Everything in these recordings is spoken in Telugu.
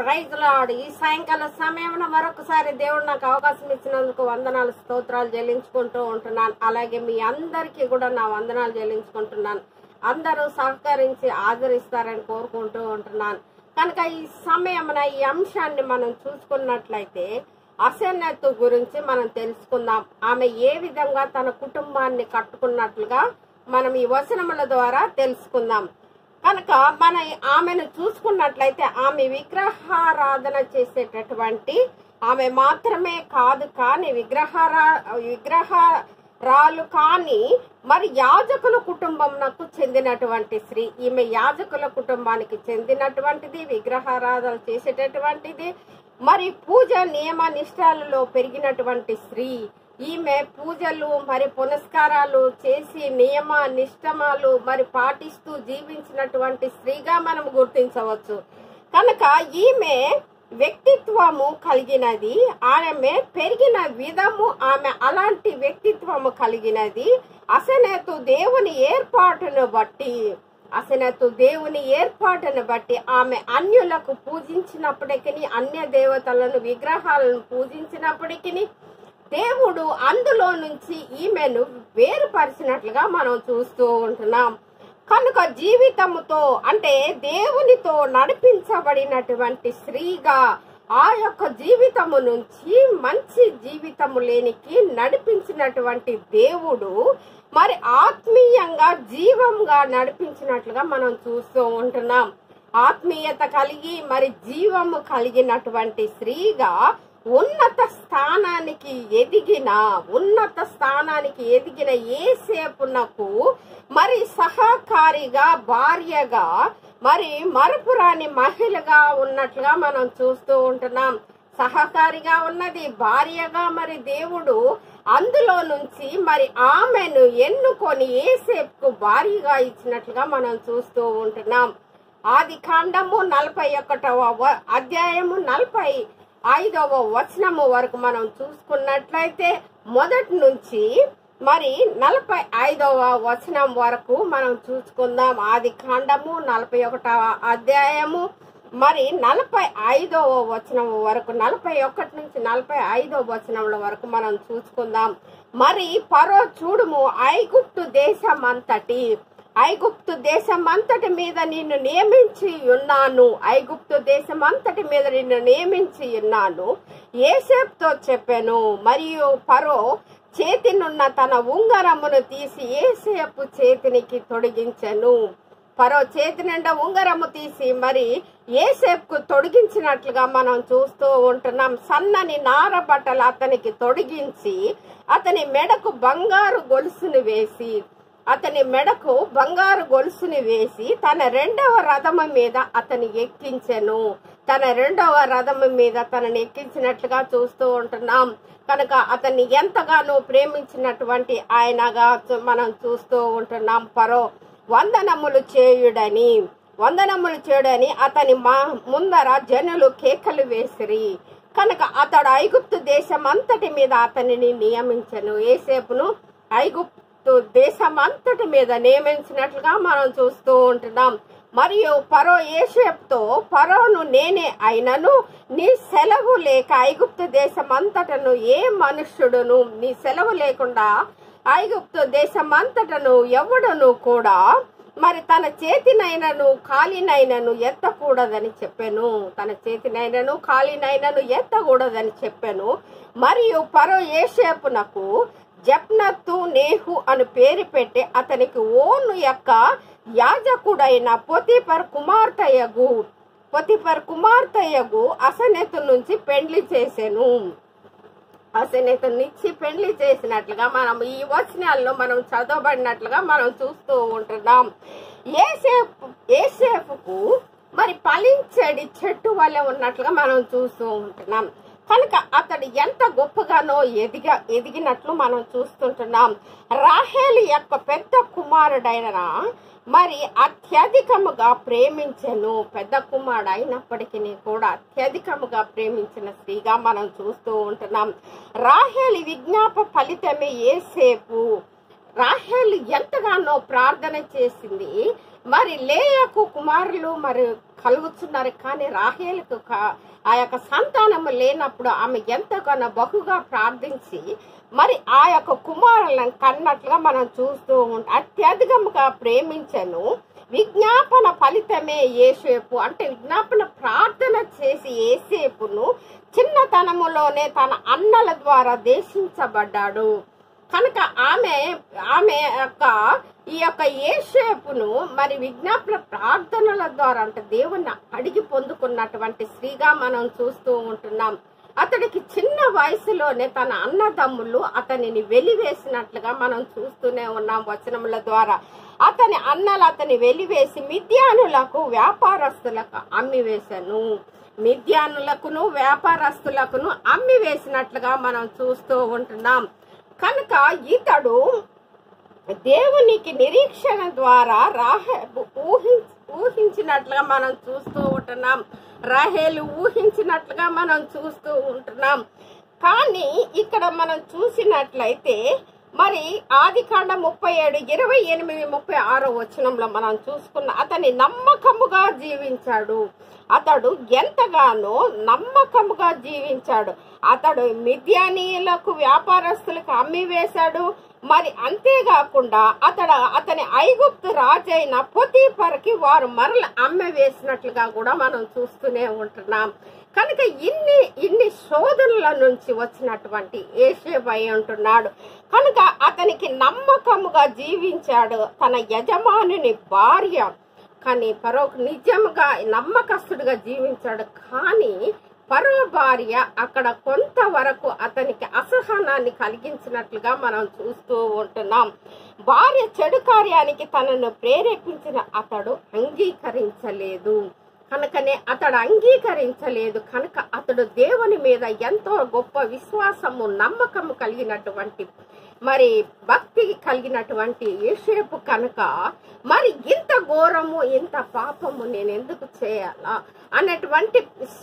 ప్రైజ్ లాడ్ ఈ సాయంకాల సమయంలో మరొకసారి దేవుడు నాకు అవకాశం ఇచ్చినందుకు వందనాలు స్తోత్రాలు చెల్లించుకుంటూ ఉంటున్నాను అలాగే మీ అందరికీ కూడా నా వందనాలు చెల్లించుకుంటున్నాను అందరూ సహకరించి ఆదరిస్తారని కోరుకుంటూ ఉంటున్నాను కనుక ఈ సమయమున ఈ అంశాన్ని మనం చూసుకున్నట్లయితే అసన్నత్తు గురించి మనం తెలుసుకుందాం ఆమె ఏ విధంగా తన కుటుంబాన్ని కట్టుకున్నట్లుగా మనం ఈ వచనముల ద్వారా తెలుసుకుందాం కనుక మన ఆమెను చూసుకున్నట్లయితే ఆమె విగ్రహారాధన చేసేటటువంటి ఆమె మాత్రమే కాదు కానీ విగ్రహారా విగ్రహారాలు కానీ మరి యాజకుల కుటుంబంకు చెందినటువంటి స్త్రీ ఈమె యాజకుల కుటుంబానికి చెందినటువంటిది విగ్రహారాధన చేసేటటువంటిది మరి పూజ నియమ నిష్టాలలో పెరిగినటువంటి స్త్రీ ఈమె పూజలు మరి పునస్కారాలు చేసి నియమ నిష్టమాలు మరి పాటిస్తూ జీవించినటువంటి స్త్రీగా మనం గుర్తించవచ్చు కనుక ఈమె వ్యక్తిత్వము కలిగినది ఆమె పెరిగిన విధము ఆమె అలాంటి వ్యక్తిత్వము కలిగినది అసనేతు దేవుని ఏర్పాటును బట్టి అసనతు దేవుని ఏర్పాటును బట్టి ఆమె అన్యులకు పూజించినప్పటికీ అన్య దేవతలను విగ్రహాలను పూజించినప్పటికీ దేవుడు అందులో నుంచి ఈమెను వేరుపరిచినట్లుగా మనం చూస్తూ ఉంటున్నాం కనుక జీవితముతో అంటే దేవునితో నడిపించబడినటువంటి స్త్రీగా ఆ యొక్క జీవితము నుంచి మంచి జీవితము లేనికి నడిపించినటువంటి దేవుడు మరి ఆత్మీయంగా జీవంగా నడిపించినట్లుగా మనం చూస్తూ ఉంటున్నాం ఆత్మీయత కలిగి మరి జీవము కలిగినటువంటి స్త్రీగా ఉన్నత స్థానానికి ఎదిగిన ఉన్నత స్థానానికి ఎదిగిన ఏసేపునకు మరి సహకారిగా భార్యగా మరి మరపురాని మహిళగా ఉన్నట్లుగా మనం చూస్తూ ఉంటున్నాం సహకారిగా ఉన్నది భార్యగా మరి దేవుడు అందులో నుంచి మరి ఆమెను ఎన్నుకొని ఏసేపుకు భార్యగా ఇచ్చినట్లుగా మనం చూస్తూ ఉంటున్నాం ఆది కాండము నలభై ఒకటవ వ- అధ్యాయము నలభై ఐదవ వచనము వరకు మనం చూసుకున్నట్లయితే మొదటి నుంచి మరి నలభై ఐదవ వచనం వరకు మనం చూసుకుందాం ఆది కాండము నలభై ఒకటవ అధ్యాయము మరి నలభై ఐదవ వచనం వరకు నలభై ఒకటి నుంచి నలభై ఐదవ వచనముల వరకు మనం చూసుకుందాం మరి పరో చూడుము ఐగుప్తు దేశమంతటి ఐగుప్తు దేశమంతటి మీద నిన్ను నియమించి ఉన్నాను ఐగుప్తు దేశమంతటి మీద నిన్ను నియమించి ఉన్నాను ఏసేపుతో చెప్పాను మరియు పరో చేతినున్న తన ఉంగరమును తీసి ఏసేపు చేతినికి తొడిగించెను పరో చేతి నిండా ఉంగరము తీసి మరి ఏసేపుకు తొడిగించినట్లుగా మనం చూస్తూ ఉంటున్నాం సన్నని నార బట్టలు అతనికి తొడిగించి అతని మెడకు బంగారు గొలుసును వేసి అతని మెడకు బంగారు గొలుసుని వేసి తన రెండవ రథము మీద అతని ఎక్కించెను తన రెండవ రథము మీద తనని ఎక్కించినట్లుగా చూస్తూ ఉంటున్నాం కనుక అతన్ని ఎంతగానో ప్రేమించినటువంటి ఆయనగా చూ- మనం చూస్తూ ఉంటున్నాం పరో వందనములు చేయుడని వందనములు చేయుడని అతని మా ముందర జనులు కేకలు వేసిరి కనుక అతడు ఐగుప్తు దేశం అంతటి మీద అతనిని నియమించను ఏసేపును ఐగుప్తు దేశం అంతటి మీద నియమించినట్లుగా మనం చూస్తూ ఉంటున్నాం మరియు పరో ఏషేపుతో పరోను నేనే అయినను నీ సెలవు లేక ఐగుప్తు దేశం అంతటను ఏ మనుష్యుడును నీ సెలవు లేకుండా ఐగుప్తు దేశం అంతటను ఎవడును కూడా మరి తన చేతినైనను కాలినైనను ఎత్తకూడదని చెప్పాను తన చేతినైనను కాలినైనను ఎత్తకూడదని చెప్పాను మరియు పరో ఏషేపునకు జప్నత్తు నేహు అని పేరు పెట్టి అతనికి ఓను యొక్క యాజకుడైన పొతిపర్ కుమార్తెయగు పొతిపర్ కుమార్తెయగు అసనెతు నుంచి పెండ్లి చేసెను అసనెతనిచ్చి పెండ్లి చేసినట్లుగా మనం ఈ వచనాల్లో మనం చదవబడినట్లుగా మనం చూస్తూ ఉంటున్నాం ఏసేపు ఏసేపుకు మరి ఫలించడి చెట్టు వల్ల ఉన్నట్లుగా మనం చూస్తూ ఉంటున్నాం కనుక అతడు ఎంత గొప్పగానో ఎదిగ ఎదిగినట్లు మనం చూస్తుంటున్నాం రాహేలు యొక్క పెద్ద కుమారుడైన మరి అత్యధికముగా ప్రేమించను పెద్ద కుమారుడు అయినప్పటికీ కూడా అత్యధికముగా ప్రేమించిన స్త్రీగా మనం చూస్తూ ఉంటున్నాం రాహేలి విజ్ఞాప ఫలితమే ఏసేపు రాహేలు ఎంతగానో ప్రార్థన చేసింది మరి లేయకు కుమారులు మరి కలుగుతున్నారు కానీ రాహేలకు కా- ఆ యొక్క సంతానము లేనప్పుడు ఆమె ఎంతగానో బహుగా ప్రార్థించి మరి ఆ యొక్క కుమారులను కన్నట్లుగా మనం చూస్తూ ఉంటాం అత్యధికముగా ప్రేమించను విజ్ఞాపన ఫలితమే ఏసేపు అంటే విజ్ఞాపన ప్రార్థన చేసి ఏసేపును చిన్నతనములోనే తన అన్నల ద్వారా దేశించబడ్డాడు కనుక ఆమె ఆమె యొక్క ఈ యొక్క ఏషేపును మరి విజ్ఞాపన ప్రార్థనల ద్వారా అంటే దేవుణ్ణి అడిగి పొందుకున్నటువంటి స్త్రీగా మనం చూస్తూ ఉంటున్నాం అతడికి చిన్న వయసులోనే తన అన్నదమ్ములు అతనిని వెలివేసినట్లుగా మనం చూస్తూనే ఉన్నాం వచనముల ద్వారా అతని అన్నలు అతని వెలివేసి మిద్యానులకు వ్యాపారస్తులకు అమ్మి వేశాను మిద్యానులకును వ్యాపారస్తులకును అమ్మి వేసినట్లుగా మనం చూస్తూ ఉంటున్నాం కనుక ఇతడు దేవునికి నిరీక్షణ ద్వారా రాహేబు ఊహి ఊహించినట్లుగా మనం చూస్తూ ఉంటున్నాం రాహేలు ఊహించినట్లుగా మనం చూస్తూ ఉంటున్నాం కానీ ఇక్కడ మనం చూసినట్లయితే మరి ఆది కాండ ముప్పై ఏడు ఇరవై ఎనిమిది ముప్పై ఆరో వచనంలో మనం చూసుకున్న అతని నమ్మకముగా జీవించాడు అతడు ఎంతగానో నమ్మకముగా జీవించాడు అతడు మిథ్యానీయులకు వ్యాపారస్తులకు అమ్మి వేశాడు మరి అంతేకాకుండా అతడు అతని ఐగుప్తు రాజైన పొతీపరకి వారు మరల అమ్మ వేసినట్లుగా కూడా మనం చూస్తూనే ఉంటున్నాం కనుక ఇన్ని ఇన్ని శోధనల నుంచి వచ్చినటువంటి ఏషేబై అంటున్నాడు కనుక అతనికి నమ్మకముగా జీవించాడు తన యజమానుని భార్య కానీ పరోకు నిజంగా నమ్మకస్తుడిగా జీవించాడు కానీ పరో భార్య అక్కడ కొంతవరకు అతనికి అసహనాన్ని కలిగించినట్లుగా మనం చూస్తూ ఉంటున్నాం భార్య చెడు కార్యానికి తనను ప్రేరేపించిన అతడు అంగీకరించలేదు కనుకనే అతడు అంగీకరించలేదు కనుక అతడు దేవుని మీద ఎంతో గొప్ప విశ్వాసము నమ్మకము కలిగినటువంటి మరి భక్తి కలిగినటువంటి ఏషేపు కనుక మరి ఇంత ఘోరము ఇంత పాపము నేను ఎందుకు చేయాలా అన్నటువంటి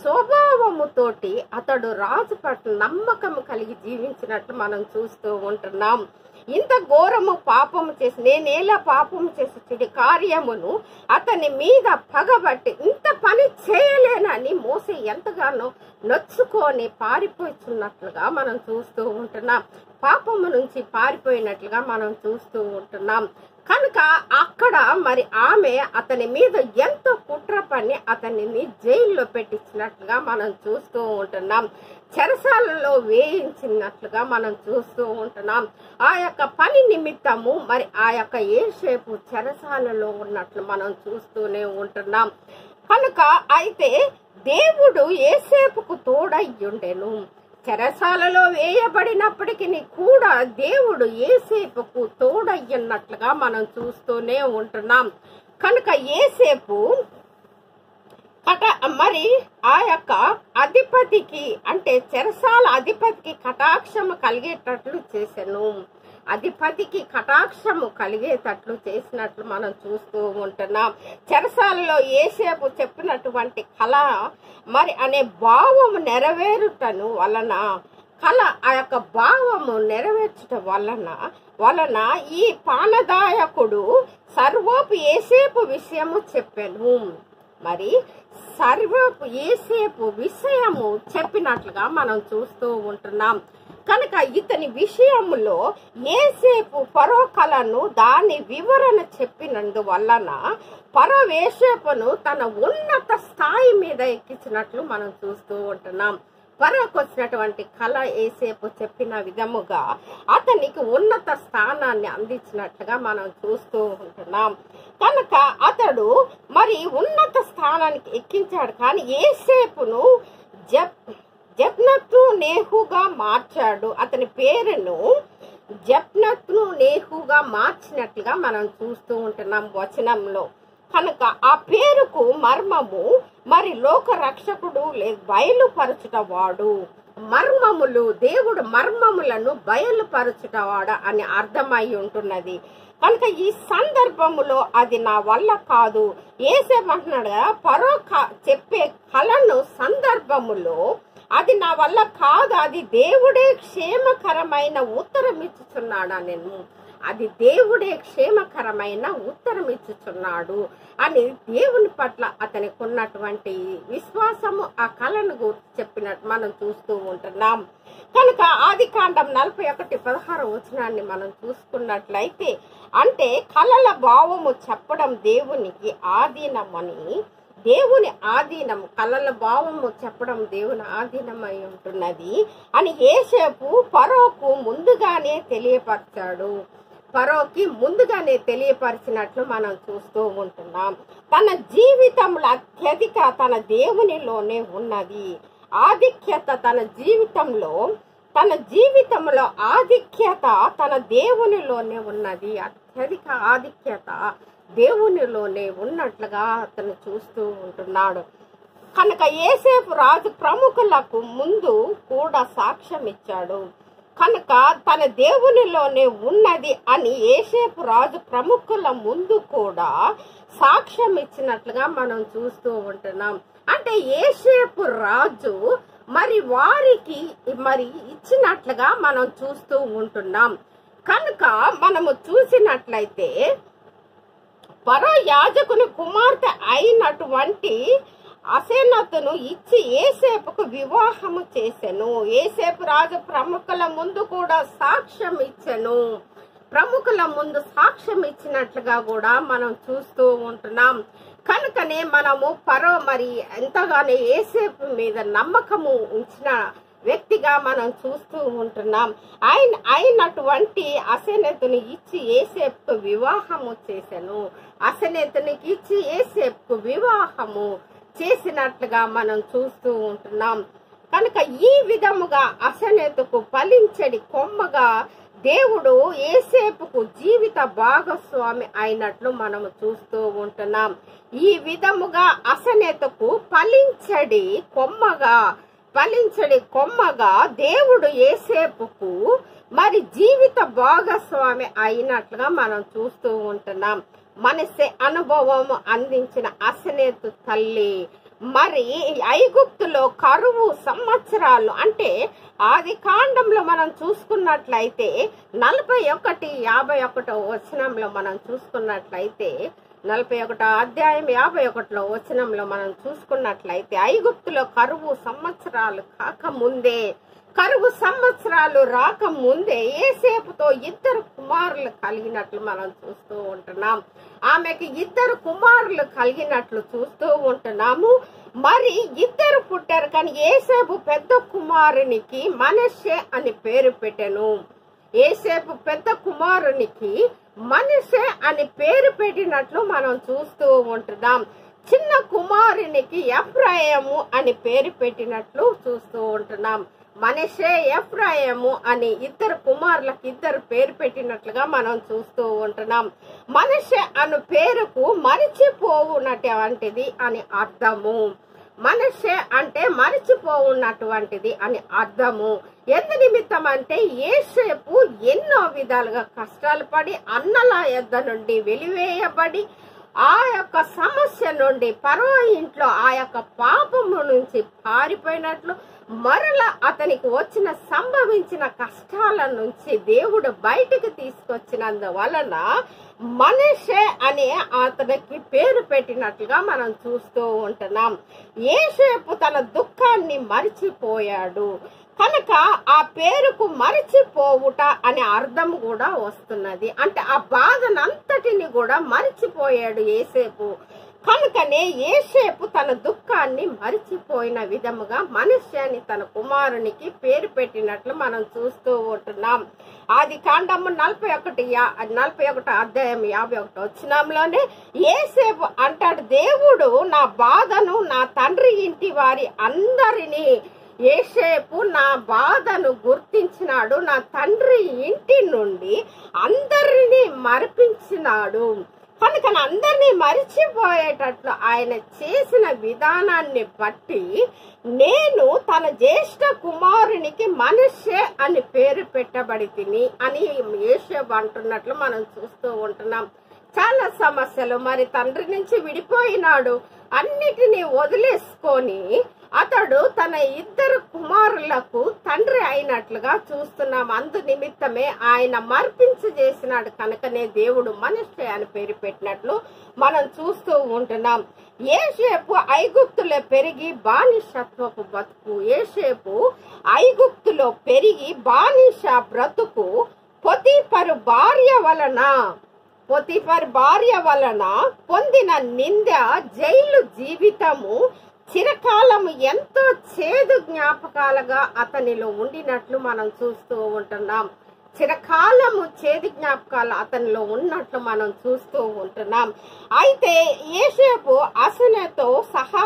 స్వభావముతోటి అతడు రాజు పట్ల నమ్మకము కలిగి జీవించినట్లు మనం చూస్తూ ఉంటున్నాం ఇంత ఘోరము పాపము చేసి నేనేలా పాపము చేసి చెడు కార్యమును అతని మీద పగబట్టి ఇంత పని చేయలేనని మోసే ఎంతగానో నొచ్చుకొని పారిపోతున్నట్లుగా మనం చూస్తూ ఉంటున్నాం పాపము నుంచి పారిపోయినట్లుగా మనం చూస్తూ ఉంటున్నాం కనుక అక్కడ మరి ఆమె అతని మీద ఎంతో కుట్ర పని అతనిని జైల్లో పెట్టించినట్లుగా మనం చూస్తూ ఉంటున్నాం చెరసాలలో వేయించినట్లుగా మనం చూస్తూ ఉంటున్నాం ఆ యొక్క పని నిమిత్తము మరి ఆ యొక్క ఏషేపు చెరసాలలో ఉన్నట్లు మనం చూస్తూనే ఉంటున్నాం కనుక అయితే దేవుడు ఏసేపుకు తోడయ్యుండెను చెరసాలలో వేయబడినప్పటికీ కూడా దేవుడు ఏసేపుకు తోడయ్యున్నట్లుగా మనం చూస్తూనే ఉంటున్నాం కనుక ఏసేపు కట మరి ఆ యొక్క అధిపతికి అంటే చెరసాల అధిపతికి కటాక్షము కలిగేటట్లు చేశాను అధిపతికి కటాక్షము కలిగేటట్లు చేసినట్లు మనం చూస్తూ ఉంటున్నాం చెరసాలలో ఏసేపు చెప్పినటువంటి కళ మరి అనే భావము నెరవేరుటను వలన కళ ఆ యొక్క భావము నెరవేర్చుట వలన వలన ఈ పానదాయకుడు సర్వోపు ఏసేపు విషయము చెప్పాను మరి సర్వపు ఏసేపు విషయము చెప్పినట్లుగా మనం చూస్తూ ఉంటున్నాం కనుక ఇతని విషయములో ఏసేపు పరో కళను దాని వివరణ చెప్పినందువలన పరో ఏసేపును తన ఉన్నత స్థాయి మీద ఎక్కించినట్లు మనం చూస్తూ ఉంటున్నాం పరోకు వచ్చినటువంటి కళ ఏసేపు చెప్పిన విధముగా అతనికి ఉన్నత స్థానాన్ని అందించినట్లుగా మనం చూస్తూ ఉంటున్నాం కనుక అతడు మరి ఉన్నత స్థానానికి ఎక్కించాడు కానీ ఏసేపును జప్ జప్నత్ను నేహుగా మార్చాడు అతని పేరును జప్నత్ను నేహుగా మార్చినట్లుగా మనం చూస్తూ ఉంటున్నాం వచనంలో కనుక ఆ పేరుకు మర్మము మరి లోక రక్షకుడు లే బయలుపరచుట వాడు మర్మములు దేవుడు మర్మములను బయలుపరచుటవాడ అని అర్థమై ఉంటున్నది కనుక ఈ సందర్భములో అది నా వల్ల కాదు ఏసేమంటున్నాడు కదా పరో క- చెప్పే కళను సందర్భములో అది నా వల్ల కాదు అది దేవుడే క్షేమకరమైన ఉత్తరం ఇచ్చుచున్నాడా నేను అది దేవుడే క్షేమకరమైన ఉత్తరం ఇచ్చుచున్నాడు అని దేవుని పట్ల అతనికి ఉన్నటువంటి విశ్వాసము ఆ కళను గురించి చెప్పినట్టు మనం చూస్తూ ఉంటున్నాం కనుక ఆది కాండం నలభై ఒకటి పదహారు వచనాన్ని మనం చూసుకున్నట్లయితే అంటే కళల భావము చెప్పడం దేవునికి ఆధీనమని దేవుని ఆధీనం కళల భావము చెప్పడం దేవుని ఆధీనమై ఉంటున్నది అని ఏసేపు పరోకు ముందుగానే తెలియపరిచాడు పరోకి ముందుగానే తెలియపరిచినట్లు మనం చూస్తూ ఉంటున్నాం తన జీవితంలో అత్యధిక తన దేవునిలోనే ఉన్నది ఆధిక్యత తన జీవితంలో తన జీవితంలో ఆధిక్యత తన దేవునిలోనే ఉన్నది అత్యధిక ఆధిక్యత దేవునిలోనే ఉన్నట్లుగా అతను చూస్తూ ఉంటున్నాడు కనుక ఏసేపు రాజు ప్రముఖులకు ముందు కూడా సాక్ష్యం ఇచ్చాడు కనుక తన దేవునిలోనే ఉన్నది అని ఏసేపు రాజు ప్రముఖుల ముందు కూడా సాక్ష్యం ఇచ్చినట్లుగా మనం చూస్తూ ఉంటున్నాం అంటే ఏసేపు రాజు మరి వారికి మరి ఇచ్చినట్లుగా మనం చూస్తూ ఉంటున్నాం కనుక మనము చూసినట్లయితే పరో యాజకుని కుమార్తె అయినటువంటి అసేనతును ఇచ్చి ఏసేపుకు వివాహము చేసెను ఏసేపు రాజు ప్రముఖుల ముందు కూడా సాక్ష్యం ఇచ్చెను ప్రముఖుల ముందు సాక్ష్యం ఇచ్చినట్లుగా కూడా మనం చూస్తూ ఉంటున్నాం కనుకనే మనము పరో మరి ఎంతగానో ఏసేపు మీద నమ్మకము ఉంచిన వ్యక్తిగా మనం చూస్తూ ఉంటున్నాం ఆయన అయినటువంటి అసనేతుని ఇచ్చి ఏసేపుకు వివాహము చేశాను అసనేతునికి ఇచ్చి ఏసేపుకు వివాహము చేసినట్లుగా మనం చూస్తూ ఉంటున్నాం కనుక ఈ విధముగా అసనేతుకు ఫలించడి కొమ్మగా దేవుడు ఏసేపుకు జీవిత భాగస్వామి అయినట్లు మనము చూస్తూ ఉంటున్నాం ఈ విధముగా అసనేతకు ఫలించడి కొమ్మగా ఫలించడి కొమ్మగా దేవుడు ఏసేపుకు మరి జీవిత భాగస్వామి అయినట్లుగా మనం చూస్తూ ఉంటున్నాం మనసే అనుభవం అందించిన అసనేతు తల్లి మరి ఐగుప్తులో కరువు సంవత్సరాలు అంటే ఆది కాండంలో మనం చూసుకున్నట్లయితే నలభై ఒకటి యాభై ఒకటో వచనంలో మనం చూసుకున్నట్లయితే నలభై ఒకటో అధ్యాయం యాభై ఒకటిలో వచనంలో మనం చూసుకున్నట్లయితే ఐగుప్తులో కరువు సంవత్సరాలు కాకముందే కరువు సంవత్సరాలు రాకముందే ఏసేపుతో ఇద్దరు కుమారులు కలిగినట్లు మనం చూస్తూ ఉంటున్నాం ఆమెకి ఇద్దరు కుమారులు కలిగినట్లు చూస్తూ ఉంటున్నాము మరి ఇద్దరు పుట్టారు కానీ ఏసేపు పెద్ద కుమారునికి మనషే అని పేరు పెట్టెను ఏసేపు పెద్ద కుమారునికి మనిషే అని పేరు పెట్టినట్లు మనం చూస్తూ ఉంటున్నాం చిన్న కుమారునికి ఎఫ్రాయము అని పేరు పెట్టినట్లు చూస్తూ ఉంటున్నాం మనిషే ఎఫ్రాయము అని ఇద్దరు కుమారులకు ఇద్దరు పేరు పెట్టినట్లుగా మనం చూస్తూ ఉంటున్నాం మనిషే అను పేరుకు మరిచిపోవునటువంటిది అని అర్థము మనిషే అంటే మరిచిపోవున్నటువంటిది అని అర్థము ఎందు నిమిత్తం అంటే ఏసేపు ఎన్నో విధాలుగా కష్టాలు పడి అన్నల యొద్ద నుండి వెలివేయబడి ఆ యొక్క సమస్య నుండి పరో ఇంట్లో ఆ యొక్క పాపము నుంచి పారిపోయినట్లు మరల అతనికి వచ్చిన సంభవించిన కష్టాల నుంచి దేవుడు బయటికి తీసుకొచ్చినందువలన మనిషే అనే అతనికి పేరు పెట్టినట్లుగా మనం చూస్తూ ఉంటున్నాం ఏసేపు తన దుఃఖాన్ని మరిచిపోయాడు కనుక ఆ పేరుకు మరిచిపోవుట అనే అర్థం కూడా వస్తున్నది అంటే ఆ బాధనంతటిని కూడా మరిచిపోయాడు ఏసేపు కనుకనే ఏసేపు తన దుఃఖాన్ని మరిచిపోయిన విధముగా మనుష్యాన్ని తన కుమారునికి పేరు పెట్టినట్లు మనం చూస్తూ ఉంటున్నాం ఆది కాండము నలభై ఒకటి యా- నలభై ఒకటి అధ్యాయం యాభై ఒకటి వచ్చినంలోనే ఏసేపు అంటాడు దేవుడు నా బాధను నా తండ్రి ఇంటి వారి అందరినీ ఏసేపు నా బాధను గుర్తించినాడు నా తండ్రి ఇంటి నుండి అందరినీ మరిపించినాడు కనుక అందరినీ మరిచిపోయేటట్లు ఆయన చేసిన విధానాన్ని బట్టి నేను తన జ్యేష్ఠ కుమారునికి మనుష్యే అని పేరు పెట్టబడి తిని అని యేషేబు అంటున్నట్లు మనం చూస్తూ ఉంటున్నాం చాలా సమస్యలు మరి తండ్రి నుంచి విడిపోయినాడు అన్నిటినీ వదిలేసుకొని అతడు తన ఇద్దరు కుమారులకు తండ్రి అయినట్లుగా చూస్తున్నాం అందు నిమిత్తమే ఆయన మర్పించి చేసినాడు కనుకనే దేవుడు మనిషి అని పేరు పెట్టినట్లు మనం చూస్తూ ఉంటున్నాం ఏసేపు ఐగుప్తులో పెరిగి బానిసత్వపు బతుకు ఏసేపు ఐగుప్తులో పెరిగి బానిస బ్రతుకు పొతిపరు భార్య వలన పొతిఫర్ భార్య వలన పొందిన నింద జైలు జీవితము చిరకాలము ఎంతో చేదు జ్ఞాపకాలుగా అతనిలో ఉండినట్లు మనం చూస్తూ ఉంటున్నాం చిరకాలము చేదు జ్ఞాపకాలు అతనిలో ఉన్నట్లు మనం చూస్తూ ఉంటున్నాం అయితే ఏసేపు అసనతో సహా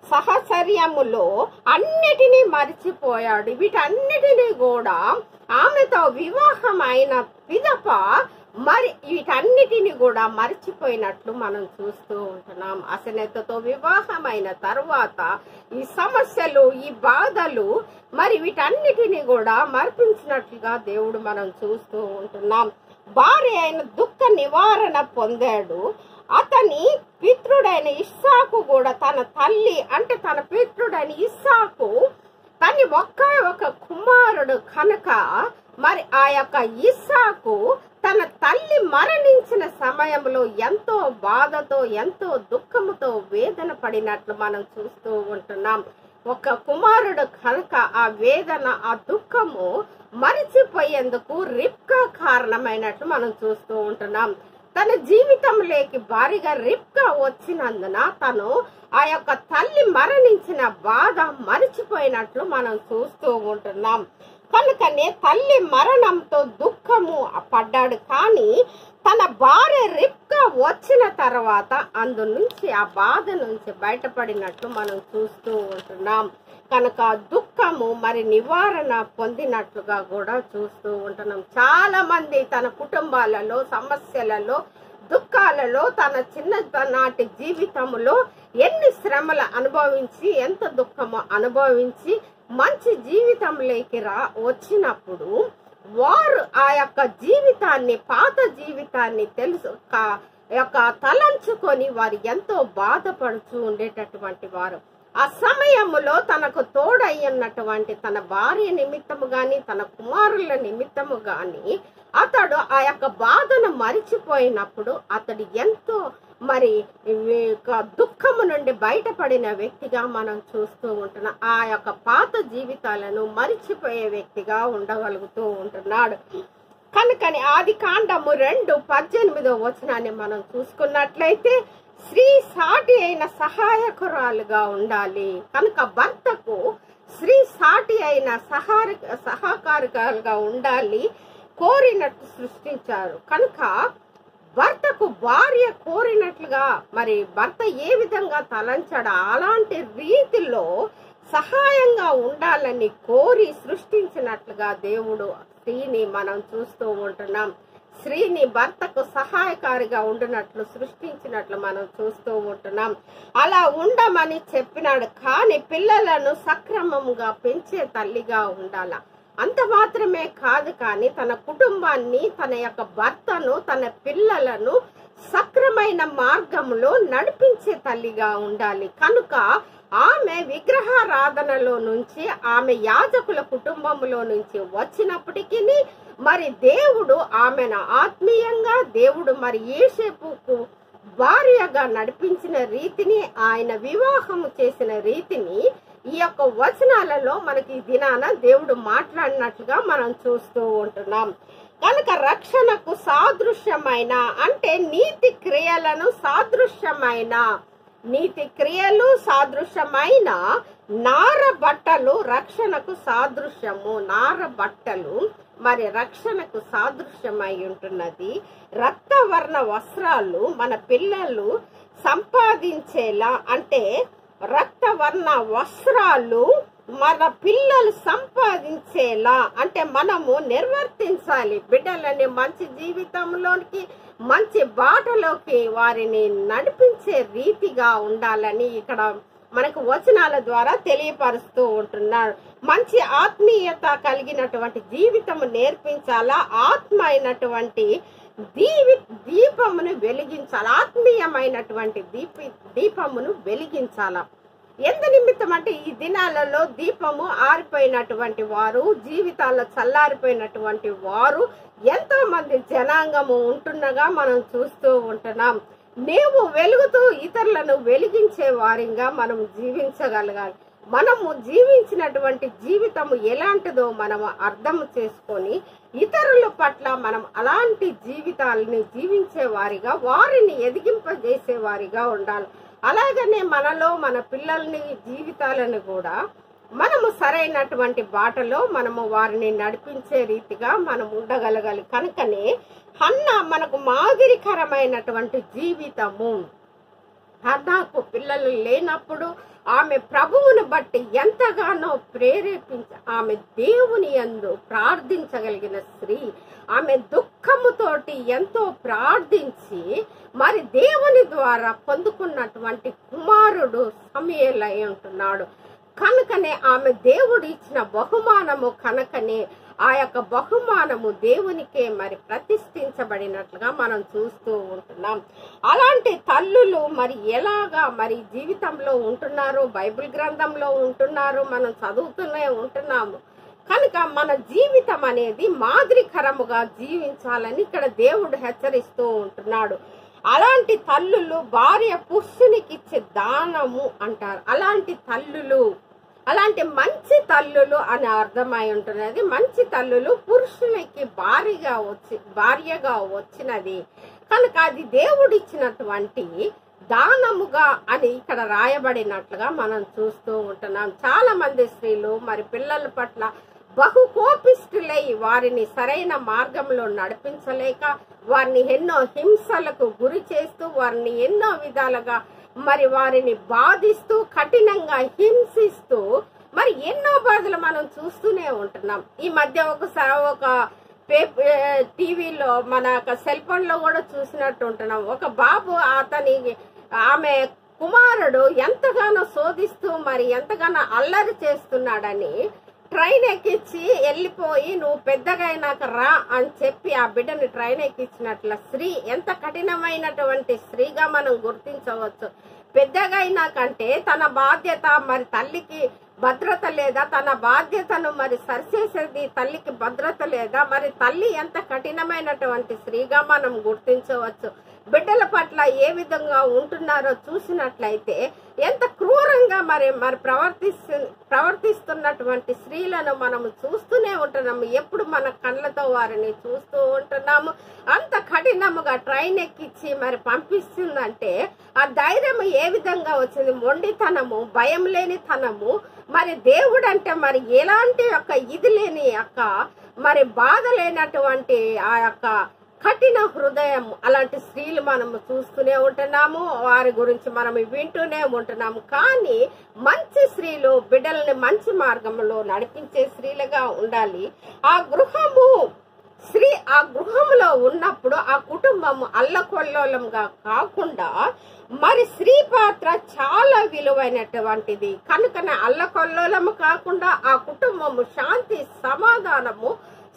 సహచర్యములో అన్నిటినీ మరిచిపోయాడు వీటన్నిటినీ కూడా ఆమెతో వివాహం అయిన పిదప మరి వీటన్నిటిని కూడా మర్చిపోయినట్లు మనం చూస్తూ ఉంటున్నాం అసనెత్తతో వివాహమైన తర్వాత ఈ సమస్యలు ఈ బాధలు మరి వీటన్నిటిని కూడా మర్పించినట్లుగా దేవుడు మనం చూస్తూ ఉంటున్నాం భార్య అయిన దుఃఖ నివారణ పొందాడు అతని పితృడైన ఇస్సాకు కూడా తన తల్లి అంటే తన పితృడైన ఇస్సాకు తని ఒక్క ఒక కుమారుడు కనుక మరి ఆ యొక్క ఇస్సాకు తన తల్లి మరణించిన సమయంలో ఎంతో బాధతో ఎంతో దుఃఖముతో వేదన పడినట్లు మనం చూస్తూ ఉంటున్నాం ఒక కుమారుడు కనుక ఆ వేదన ఆ దుఃఖము మరిచిపోయేందుకు రిప్కా కారణమైనట్లు మనం చూస్తూ ఉంటున్నాం తన జీవితంలోకి భారీగా రిప్కా వచ్చినందున తను ఆ యొక్క తల్లి మరణించిన బాధ మరిచిపోయినట్లు మనం చూస్తూ ఉంటున్నాం కనుకనే తల్లి మరణంతో దుఃఖము పడ్డాడు కానీ తన భార్య రిప్కా వచ్చిన తర్వాత అందు నుంచి ఆ బాధ నుంచి బయటపడినట్లు మనం చూస్తూ ఉంటున్నాం కనుక దుఃఖము మరి నివారణ పొందినట్లుగా కూడా చూస్తూ ఉంటున్నాం చాలా మంది తన కుటుంబాలలో సమస్యలలో దుఃఖాలలో తన చిన్ననాటి జీవితంలో ఎన్ని శ్రమలు అనుభవించి ఎంత దుఃఖము అనుభవించి మంచి జీవితంలోకి రా వచ్చినప్పుడు వారు ఆ యొక్క జీవితాన్ని పాత జీవితాన్ని తెలుసు కా- యొక్క తలంచుకొని వారు ఎంతో బాధపడుతూ ఉండేటటువంటి వారు ఆ సమయములో తనకు తోడయ్యున్నటువంటి తన భార్య నిమిత్తము గాని తన కుమారుల నిమిత్తము గాని అతడు ఆ యొక్క బాధను మరిచిపోయినప్పుడు అతడు ఎంతో మరి ఈ యొక్క దుఃఖము నుండి బయటపడిన వ్యక్తిగా మనం చూస్తూ ఉంటున్నాం ఆ యొక్క పాత జీవితాలను మరిచిపోయే వ్యక్తిగా ఉండగలుగుతూ ఉంటున్నాడు కనుకని ఆది కాండము రెండు పద్దెనిమిదో వచనాన్ని మనం చూసుకున్నట్లయితే స్త్రీ సాటి అయిన సహాయకురాలుగా ఉండాలి కనుక భర్తకు స్త్రీ సాటి అయిన సహార సహకారికాలుగా ఉండాలి కోరినట్టు సృష్టించారు కనుక భర్తకు భార్య కోరినట్లుగా మరి భర్త ఏ విధంగా తలంచాడో అలాంటి రీతిలో సహాయంగా ఉండాలని కోరి సృష్టించినట్లుగా దేవుడు స్త్రీని మనం చూస్తూ ఉంటున్నాం స్త్రీని భర్తకు సహాయకారిగా ఉండినట్లు సృష్టించినట్లు మనం చూస్తూ ఉంటున్నాం అలా ఉండమని చెప్పినాడు కానీ పిల్లలను సక్రమంగా పెంచే తల్లిగా ఉండాల అంత మాత్రమే కాదు కానీ తన కుటుంబాన్ని తన యొక్క భర్తను తన పిల్లలను సక్రమైన మార్గంలో నడిపించే తల్లిగా ఉండాలి కనుక ఆమె విగ్రహారాధనలో నుంచి ఆమె యాజకుల కుటుంబంలో నుంచి వచ్చినప్పటికీ మరి దేవుడు ఆమెను ఆత్మీయంగా దేవుడు మరి ఏసేపుకు భార్యగా నడిపించిన రీతిని ఆయన వివాహము చేసిన రీతిని ఈ యొక్క వచనాలలో మనకి ఈ దినాన దేవుడు మాట్లాడినట్లుగా మనం చూస్తూ ఉంటున్నాం కనుక రక్షణకు సాదృశ్యమైన అంటే నీతి క్రియలను సాదృశ్యమైన నీతి క్రియలు సాదృశ్యమైన నార బట్టలు రక్షణకు సాదృశ్యము నార బట్టలు మరి రక్షణకు సాదృశ్యమై ఉంటున్నది రక్తవర్ణ వస్త్రాలు మన పిల్లలు సంపాదించేలా అంటే రక్తవర్ణ వస్త్రాలు మన పిల్లలు సంపాదించేలా అంటే మనము నిర్వర్తించాలి బిడ్డలని మంచి జీవితంలోనికి మంచి బాటలోకి వారిని నడిపించే రీతిగా ఉండాలని ఇక్కడ మనకు వచనాల ద్వారా తెలియపరుస్తూ ఉంటున్నాడు మంచి ఆత్మీయత కలిగినటువంటి జీవితము నేర్పించాలా ఆత్మ అయినటువంటి దీవి దీపమును వెలిగించాలి ఆత్మీయమైనటువంటి దీపి దీపమును వెలిగించాల ఎంత నిమిత్తం అంటే ఈ దినాలలో దీపము ఆరిపోయినటువంటి వారు జీవితాల్లో చల్లారిపోయినటువంటి వారు ఎంతో మంది జనాంగము ఉంటుండగా మనం చూస్తూ ఉంటున్నాం నీవు వెలుగుతూ ఇతరులను వెలిగించే వారిగా మనం జీవించగలగాలి మనము జీవించినటువంటి జీవితము ఎలాంటిదో మనం అర్థం చేసుకొని ఇతరుల పట్ల మనం అలాంటి జీవితాలని జీవించే వారిగా వారిని ఎదిగింపజేసే వారిగా ఉండాలి అలాగనే మనలో మన పిల్లల్ని జీవితాలను కూడా మనము సరైనటువంటి బాటలో మనము వారిని నడిపించే రీతిగా మనం ఉండగలగాలి కనుకనే హన్న మనకు మాదిరికరమైనటువంటి జీవితము హన్నాకు పిల్లలు లేనప్పుడు ఆమె ప్రభువును బట్టి ఎంతగానో ప్రేరేపించి ఆమె దేవుని యందు ప్రార్థించగలిగిన స్త్రీ ఆమె దుఃఖముతోటి ఎంతో ప్రార్థించి మరి దేవుని ద్వారా పొందుకున్నటువంటి కుమారుడు సమయలై ఉంటున్నాడు కనుకనే ఆమె దేవుడు ఇచ్చిన బహుమానము కనుకనే ఆ యొక్క బహుమానము దేవునికే మరి ప్రతిష్ఠించబడినట్లుగా మనం చూస్తూ ఉంటున్నాం అలాంటి తల్లులు మరి ఎలాగా మరి జీవితంలో ఉంటున్నారు బైబిల్ గ్రంథంలో ఉంటున్నారు మనం చదువుతూనే ఉంటున్నాము కనుక మన జీవితం అనేది మాదిరికరముగా జీవించాలని ఇక్కడ దేవుడు హెచ్చరిస్తూ ఉంటున్నాడు అలాంటి తల్లులు భార్య పురుషునికి ఇచ్చే దానము అంటారు అలాంటి తల్లులు అలాంటి మంచి తల్లులు అని అర్థమై ఉంటున్నది మంచి తల్లులు పురుషునికి భార్యగా వచ్చి భార్యగా వచ్చినది కనుక అది దేవుడిచ్చినటువంటి దానముగా అని ఇక్కడ రాయబడినట్లుగా మనం చూస్తూ ఉంటున్నాం చాలా మంది స్త్రీలు మరి పిల్లల పట్ల బహు కోపిష్ఠులై వారిని సరైన మార్గంలో నడిపించలేక వారిని ఎన్నో హింసలకు గురి చేస్తూ వారిని ఎన్నో విధాలుగా మరి వారిని బాధిస్తూ కఠినంగా హింసిస్తూ మరి ఎన్నో బాధలు మనం చూస్తూనే ఉంటున్నాం ఈ మధ్య ఒకసారి ఒక పేపర్ టీవీలో మన సెల్ ఫోన్ లో కూడా చూసినట్టు ఉంటున్నాం ఒక బాబు అతని ఆమె కుమారుడు ఎంతగానో శోధిస్తూ మరి ఎంతగానో అల్లరి చేస్తున్నాడని ట్రైన్ ఎక్కించి వెళ్ళిపోయి నువ్వు పెద్దగా అయినాక రా అని చెప్పి ఆ బిడ్డని ట్రైన్ ఎక్కించినట్ల స్త్రీ ఎంత కఠినమైనటువంటి స్త్రీగా మనం గుర్తించవచ్చు పెద్దగా అయినాకంటే తన బాధ్యత మరి తల్లికి భద్రత లేదా తన బాధ్యతను మరి సరిచేసేది తల్లికి భద్రత లేదా మరి తల్లి ఎంత కఠినమైనటువంటి స్త్రీగా మనం గుర్తించవచ్చు బిడ్డల పట్ల ఏ విధంగా ఉంటున్నారో చూసినట్లయితే ఎంత క్రూరంగా మరి మరి ప్రవర్తిస్తు ప్రవర్తిస్తున్నటువంటి స్త్రీలను మనము చూస్తూనే ఉంటున్నాము ఎప్పుడు మన కళ్ళతో వారిని చూస్తూ ఉంటున్నాము అంత కఠినముగా ట్రైన్ ఎక్కించి మరి పంపిస్తుందంటే ఆ ధైర్యం ఏ విధంగా వచ్చింది మొండితనము భయం లేని తనము మరి దేవుడు అంటే మరి ఎలాంటి యొక్క ఇది లేని యొక్క మరి బాధ లేనటువంటి ఆ యొక్క కఠిన హృదయం అలాంటి స్త్రీలు మనము చూస్తూనే ఉంటున్నాము వారి గురించి మనం వింటూనే ఉంటున్నాము కానీ మంచి స్త్రీలు బిడ్డల్ని మంచి మార్గంలో నడిపించే స్త్రీలుగా ఉండాలి ఆ గృహము స్త్రీ ఆ గృహంలో ఉన్నప్పుడు ఆ కుటుంబం అల్లకొల్లోలంగా కాకుండా మరి స్త్రీ పాత్ర చాలా విలువైనటువంటిది కనుకనే అల్లకొల్లోలము కాకుండా ఆ కుటుంబము శాంతి సమాధానము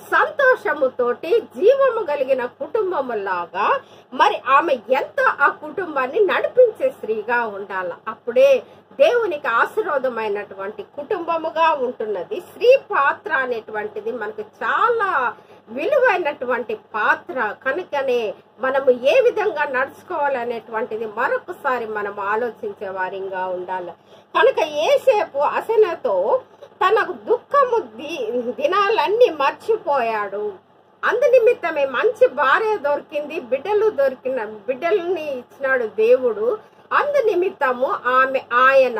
సంతోషముతోటి జీవము కలిగిన కుటుంబములాగా మరి ఆమె ఎంత ఆ కుటుంబాన్ని నడిపించే స్త్రీగా ఉండాల అప్పుడే దేవునికి ఆశీర్వాదమైనటువంటి కుటుంబముగా ఉంటున్నది స్త్రీ పాత్ర అనేటువంటిది మనకు చాలా విలువైనటువంటి పాత్ర కనుకనే మనము ఏ విధంగా నడుచుకోవాలనేటువంటిది మరొకసారి మనం ఆలోచించే వారిగా ఉండాలి కనుక ఏసేపు అసనతో తన దుఃఖము ది- దినాలన్నీ మర్చిపోయాడు అందు నిమిత్తమే మంచి భార్య దొరికింది బిడ్డలు దొరికిన బిడ్డల్ని ఇచ్చినాడు దేవుడు అందు నిమిత్తము ఆమె ఆయన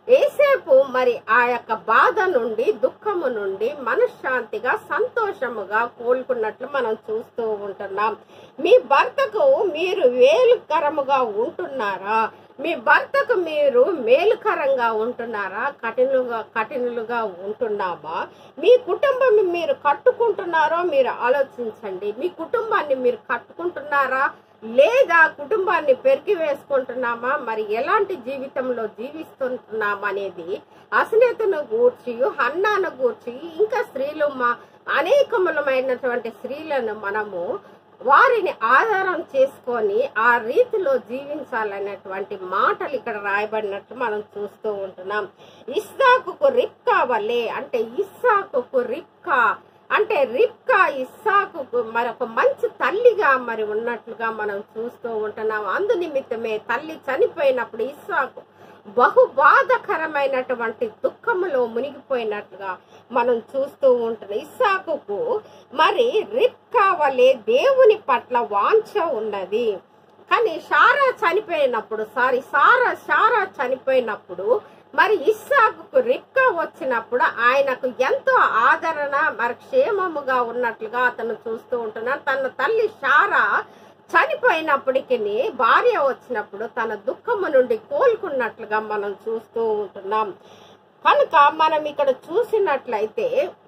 ఏసేపు మరి ఆ యొక్క బాధ నుండి దుఃఖము నుండి మనశ్శాంతిగా సంతోషముగా కోలుకున్నట్లు మనం చూస్తూ ఉంటున్నాం మీ భర్తకు మీరు వేలుకరముగా ఉంటున్నారా మీ భర్తకు మీరు మేలుకరంగా ఉంటున్నారా కఠినులుగా కఠినులుగా ఉంటున్నామా మీ కుటుంబం మీరు కట్టుకుంటున్నారో మీరు ఆలోచించండి మీ కుటుంబాన్ని మీరు కట్టుకుంటున్నారా లేదా కుటుంబాన్ని పెరిగి వేసుకుంటున్నామా మరి ఎలాంటి జీవితంలో జీవిస్తుంటున్నామా అనేది అసనేతను గూర్చి హన్నాను గూర్చి ఇంకా స్త్రీలు మా అనేకములమైనటువంటి స్త్రీలను మనము వారిని ఆధారం చేసుకొని ఆ రీతిలో జీవించాలనేటువంటి మాటలు ఇక్కడ రాయబడినట్లు మనం చూస్తూ ఉంటున్నాం ఇస్సాకుకు రిక్కా వలే అంటే ఇస్సాకుకు రిక్కా అంటే రిప్కా ఇస్సాకుకు మరొక మంచి తల్లిగా మరి ఉన్నట్లుగా మనం చూస్తూ ఉంటున్నాం అందు నిమిత్తమే తల్లి చనిపోయినప్పుడు ఇస్సాకు బహు బాధకరమైనటువంటి దుఃఖములో మునిగిపోయినట్లుగా మనం చూస్తూ ఉంటున్నాం ఇస్సాకుకు మరి రిప్కా వలె దేవుని పట్ల వాంఛ ఉన్నది కానీ సారా చనిపోయినప్పుడు సారీ సారా సారా చనిపోయినప్పుడు మరి ఇస్సాకుకు రిక్క వచ్చినప్పుడు ఆయనకు ఎంతో ఆదరణ మరి క్షేమముగా ఉన్నట్లుగా అతను చూస్తూ ఉంటున్నాడు తన తల్లి సారా చనిపోయినప్పటికీ భార్య వచ్చినప్పుడు తన దుఃఖము నుండి కోలుకున్నట్లుగా మనం చూస్తూ ఉంటున్నాం కనుక మనం ఇక్కడ చూసినట్లయితే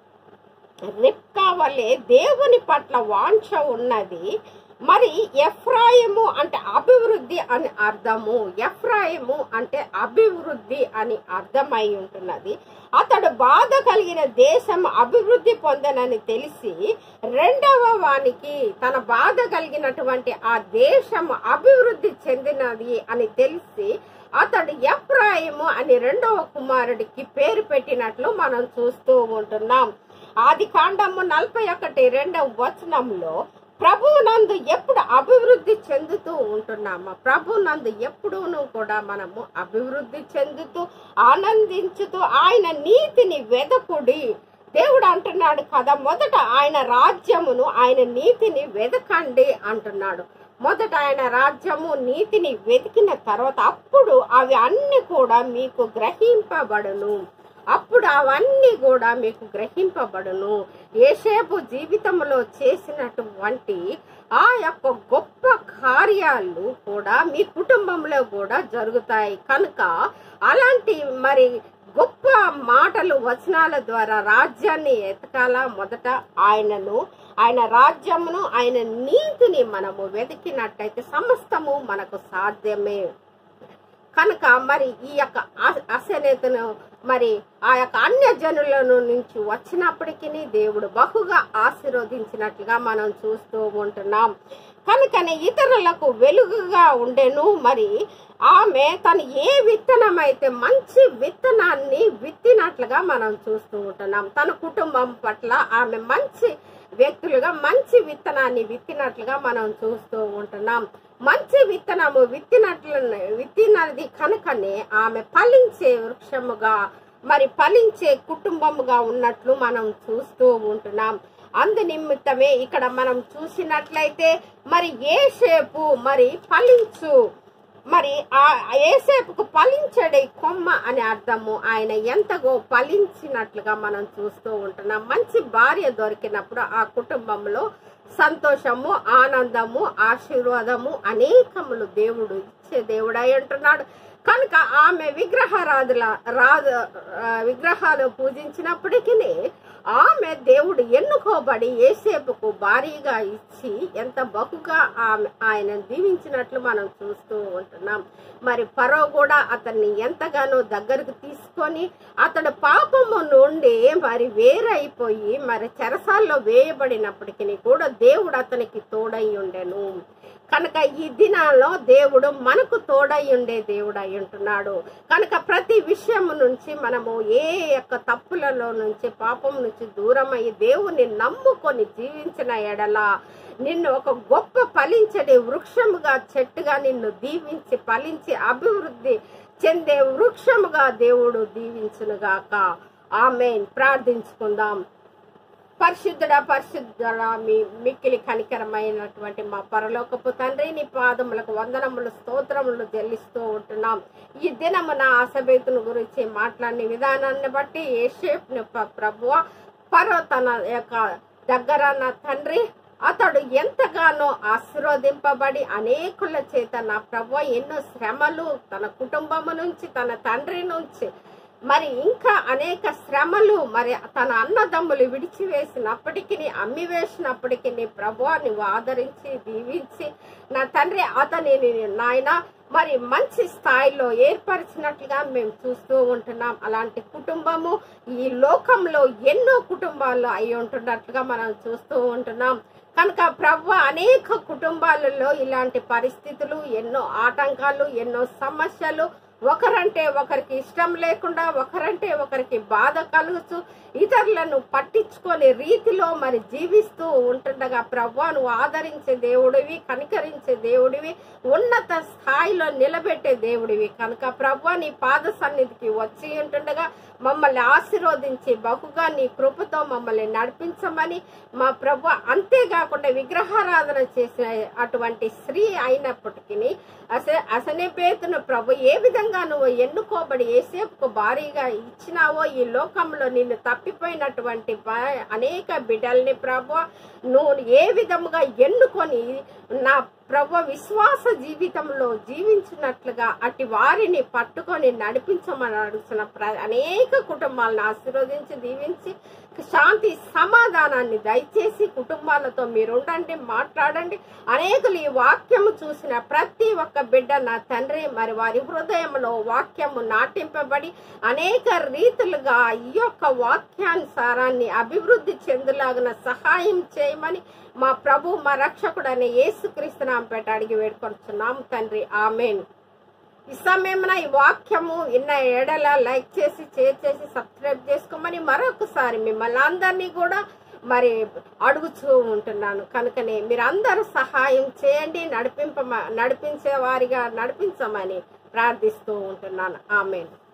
రిప్కా వలె దేవుని పట్ల వాంఛ ఉన్నది మరి ఎఫ్రాయిము అంటే అభివృద్ధి అని అర్థము ఎఫ్రాయిము అంటే అభివృద్ధి అని అర్థమై ఉంటున్నది అతడు బాధ కలిగిన దేశం అభివృద్ధి పొందనని తెలిసి రెండవ వానికి తన బాధ కలిగినటువంటి ఆ దేశం అభివృద్ధి చెందినది అని తెలిసి అతడు ఎఫ్రాయిము అని రెండవ కుమారుడికి పేరు పెట్టినట్లు మనం చూస్తూ ఉంటున్నాం ఆది కాండము నలభై ఒకటి రెండవ వచనంలో ప్రభువునందు ఎప్పుడు అభివృద్ధి చెందుతూ ఉంటున్నామా ప్రభునందు ఎప్పుడూను కూడా మనము అభివృద్ధి చెందుతూ ఆనందించుతూ ఆయన నీతిని వెదకుడి దేవుడు అంటున్నాడు కదా మొదట ఆయన రాజ్యమును ఆయన నీతిని వెదకండి అంటున్నాడు మొదట ఆయన రాజ్యము నీతిని వెతికిన తర్వాత అప్పుడు అవి అన్ని కూడా మీకు గ్రహింపబడును అప్పుడు అవన్నీ కూడా మీకు గ్రహింపబడును ఏసేపు జీవితంలో చేసినటువంటి ఆ యొక్క గొప్ప కార్యాలు కూడా మీ కుటుంబంలో కూడా జరుగుతాయి కనుక అలాంటి మరి గొప్ప మాటలు వచనాల ద్వారా రాజ్యాన్ని ఎతకాల మొదట ఆయనను ఆయన రాజ్యమును ఆయన నీతిని మనము వెతికినట్టయితే సమస్తము మనకు సాధ్యమే కనుక మరి ఈ యొక్క అ- అసనేతను మరి ఆ యొక్క అన్య జనులను నుంచి వచ్చినప్పటికీ దేవుడు బహుగా ఆశీర్వదించినట్లుగా మనం చూస్తూ ఉంటున్నాం కనుకనే ఇతరులకు వెలుగుగా ఉండెను మరి ఆమె తను ఏ విత్తనం అయితే మంచి విత్తనాన్ని విత్తినట్లుగా మనం చూస్తూ ఉంటున్నాం తన కుటుంబం పట్ల ఆమె మంచి వ్యక్తులుగా మంచి విత్తనాన్ని విత్తినట్లుగా మనం చూస్తూ ఉంటున్నాం మంచి విత్తనము విత్తినట్లు విత్తినది కనుకనే ఆమె ఫలించే వృక్షముగా మరి ఫలించే కుటుంబముగా ఉన్నట్లు మనం చూస్తూ ఉంటున్నాం అందు నిమిత్తమే ఇక్కడ మనం చూసినట్లయితే మరి ఏసేపు మరి ఫలించు మరి ఆ ఏసేపుకు ఫలించడే కొమ్మ అనే అర్థము ఆయన ఎంతగో ఫలించినట్లుగా మనం చూస్తూ ఉంటున్నాం మంచి భార్య దొరికినప్పుడు ఆ కుటుంబంలో సంతోషము ఆనందము ఆశీర్వాదము అనేకములు దేవుడు ఇచ్చే దేవుడై ఉంటున్నాడు కనుక ఆమె విగ్రహారాధుల రాజ ఆ, విగ్రహాలు పూజించినప్పటికీ ఆమె దేవుడు ఎన్నుకోబడి ఏసేపుకు భారీగా ఇచ్చి ఎంత బహుగా ఆమె ఆయన దీవించినట్లు మనం చూస్తూ ఉంటున్నాం మరి పరో కూడా అతన్ని ఎంతగానో దగ్గరకు తీసుకొని అతడు పాపము నుండి మరి వేరైపోయి మరి చెరసాల్లో వేయబడినప్పటికీ కూడా దేవుడు అతనికి తోడై ఉండెను కనుక ఈ దినాల్లో దేవుడు మనకు తోడై ఉండే దేవుడు అయి ఉంటున్నాడు కనుక ప్రతి విషయం నుంచి మనము ఏ యొక్క తప్పులలో నుంచి పాపం నుంచి దూరమయ్యి దేవుని నమ్ముకొని జీవించిన ఎడల నిన్ను ఒక గొప్ప ఫలించని వృక్షముగా చెట్టుగా నిన్ను దీవించి ఫలించి అభివృద్ధి చెందే వృక్షముగా దేవుడు దీవించునుగాక ఆమెన్ ప్రార్థించుకుందాం పరిశుద్ధుడా పరిశుద్ధుడా మీ మిక్కిలి కనికరమైనటువంటి మా పరలోకపు తండ్రి నీ పాదములకు వందనములు స్తోత్రములు చెల్లిస్తూ ఉంటున్నాం ఈ దినమున ఆశబేతుని గురించి మాట్లాడిన విధానాన్ని బట్టి ఏషేప్ని ప్రభువ పరో తన యొక్క దగ్గర నా తండ్రి అతడు ఎంతగానో ఆశీర్వదింపబడి అనేకుల చేత నా ప్రభు ఎన్నో శ్రమలు తన కుటుంబము నుంచి తన తండ్రి నుంచి మరి ఇంకా అనేక శ్రమలు మరి తన అన్నదమ్ములు విడిచివేసినప్పటికీ అమ్మి వేసినప్పటికీ నీ ప్రభు నువ్వు ఆదరించి దీవించి నా తండ్రి అతనిని నాయన మరి మంచి స్థాయిలో ఏర్పరిచినట్లుగా మేము చూస్తూ ఉంటున్నాం అలాంటి కుటుంబము ఈ లోకంలో ఎన్నో కుటుంబాల్లో అయి ఉంటున్నట్లుగా మనం చూస్తూ ఉంటున్నాం కనుక ప్రభు అనేక కుటుంబాలలో ఇలాంటి పరిస్థితులు ఎన్నో ఆటంకాలు ఎన్నో సమస్యలు ఒకరంటే ఒకరికి ఇష్టం లేకుండా ఒకరంటే ఒకరికి బాధ కలుగుతూ ఇతరులను పట్టించుకొని రీతిలో మరి జీవిస్తూ ఉంటుండగా ప్రభు నువ్వు ఆదరించే దేవుడివి కనికరించే దేవుడివి ఉన్నత స్థాయిలో నిలబెట్టే దేవుడివి కనుక ప్రభు నీ పాద సన్నిధికి వచ్చి ఉంటుండగా మమ్మల్ని ఆశీర్వదించి బహుగా నీ కృపతో మమ్మల్ని నడిపించమని మా ప్రభు అంతేకాకుండా విగ్రహారాధన చేసిన అటువంటి స్త్రీ అయినప్పటికీ అస అసనేపేతును ప్రభు ఏ విధంగా నువ్వు ఎన్నుకోబడి ఏసేపుకు భారీగా ఇచ్చినావో ఈ లోకంలో నిన్ను తప్పిపోయినటువంటి ప- అనేక బిడ్డల్ని ప్రభు నువ్వు ఏ విధముగా ఎన్నుకొని నా ప్రభు విశ్వాస జీవితంలో జీవించినట్లుగా అటు వారిని పట్టుకొని నడిపించమని అడుగుతున్న ప్ర- అనేక కుటుంబాలను ఆశీర్వదించి దీవించి శాంతి సమాధానాన్ని దయచేసి కుటుంబాలతో మీరు ఉండండి మాట్లాడండి అనేకులు ఈ వాక్యము చూసిన ప్రతి ఒక్క బిడ్డ నా తండ్రి మరి వారి హృదయంలో వాక్యము నాటింపబడి అనేక రీతులుగా ఈ యొక్క వాక్యానుసారాన్ని అభివృద్ధి చెందులాగిన సహాయం చేయమని మా ప్రభు మా రక్షకుడనే యేసుక్రీస్తునాం పేట అడిగి వేడుకొంటున్నాం తండ్రి ఆమెన్ ఈ సమయమున ఈ వాక్యము ఇన్న ఎడల లైక్ చేసి షేర్ చేసి సబ్స్క్రైబ్ చేసుకోమని మరొకసారి మిమ్మల్ని అందరినీ కూడా మరి అడుగుతూ ఉంటున్నాను కనుకనే మీరు అందరూ సహాయం చేయండి నడిపింప నడిపించే వారిగా నడిపించమని ప్రార్థిస్తూ ఉంటున్నాను ఆమెను